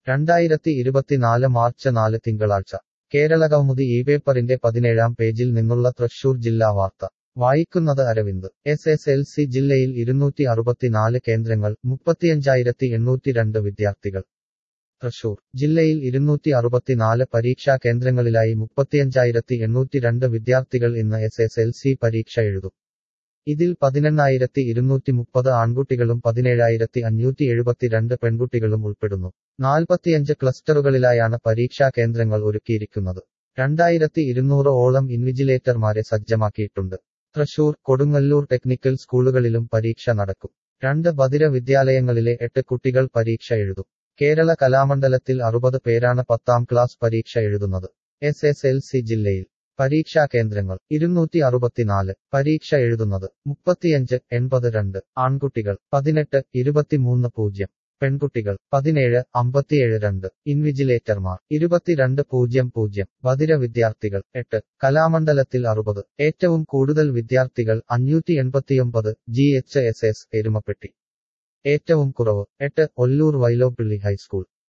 രണ്ടായിരത്തി ഇരുപത്തിനാല് മാർച്ച് നാല് തിങ്കളാഴ്ച കേരളകൗമുദി ഈ പേപ്പറിന്റെ പതിനേഴാം പേജിൽ നിന്നുള്ള തൃശൂർ ജില്ലാ വാർത്ത വായിക്കുന്നത് Aravind S S L C ജില്ലയിൽ ഇരുന്നൂറ്റി അറുപത്തിനാല് കേന്ദ്രങ്ങൾ മുപ്പത്തിയഞ്ചായിരത്തി എണ്ണൂറ്റി രണ്ട് വിദ്യാർത്ഥികൾ തൃശൂർ ജില്ലയിൽ ഇരുന്നൂറ്റി അറുപത്തിനാല് പരീക്ഷാ കേന്ദ്രങ്ങളിലായി മുപ്പത്തിയഞ്ചായിരത്തി എണ്ണൂറ്റി രണ്ട് വിദ്യാർത്ഥികൾ ഇന്ന് എസ് എസ് എൽ സി പരീക്ഷ എഴുതും ഇതിൽ പതിനെണ്ണായിരത്തി ഇരുന്നൂറ്റി മുപ്പത് ആൺകുട്ടികളും പതിനേഴായിരത്തി അഞ്ഞൂറ്റി എഴുപത്തിരണ്ട് പെൺകുട്ടികളും ഉൾപ്പെടുന്നു നാൽപ്പത്തിയഞ്ച് ക്ലസ്റ്ററുകളിലായാണ് പരീക്ഷാ കേന്ദ്രങ്ങൾ ഒരുക്കിയിരിക്കുന്നത് രണ്ടായിരത്തി ഇരുന്നൂറ് ഓളം ഇൻവിജിലേറ്റർമാരെ സജ്ജമാക്കിയിട്ടുണ്ട് തൃശൂർ കൊടുങ്ങല്ലൂർ ടെക്നിക്കൽ സ്കൂളുകളിലും പരീക്ഷ നടക്കും രണ്ട് ബദിര വിദ്യാലയങ്ങളിലെ എട്ട് കുട്ടികൾ പരീക്ഷ എഴുതും കേരള കലാമണ്ഡലത്തിൽ അറുപത് പേരാണ് പത്താം ക്ലാസ് പരീക്ഷ എഴുതുന്നത് എസ് എസ് എൽ സി ജില്ലയിൽ പരീക്ഷാ കേന്ദ്രങ്ങൾ ഇരുന്നൂറ്റി അറുപത്തിനാല് പരീക്ഷ എഴുതുന്നത് മുപ്പത്തിയഞ്ച് എൺപത് രണ്ട് ആൺകുട്ടികൾ പതിനെട്ട് ഇരുപത്തിമൂന്ന് പൂജ്യം പെൺകുട്ടികൾ പതിനേഴ് അമ്പത്തിയേഴ് രണ്ട് ഇൻവിജിലേറ്റർമാർ ഇരുപത്തിരണ്ട് പൂജ്യം പൂജ്യം ബദിര വിദ്യാർത്ഥികൾ എട്ട് കലാമണ്ഡലത്തിൽ അറുപത് ഏറ്റവും കൂടുതൽ വിദ്യാർത്ഥികൾ അഞ്ഞൂറ്റി എൺപത്തിയൊമ്പത് G H S S Erumapetty ഏറ്റവും കുറവ് എട്ട് ഒല്ലൂർ വൈലോപ്പിള്ളി ഹൈസ്കൂൾ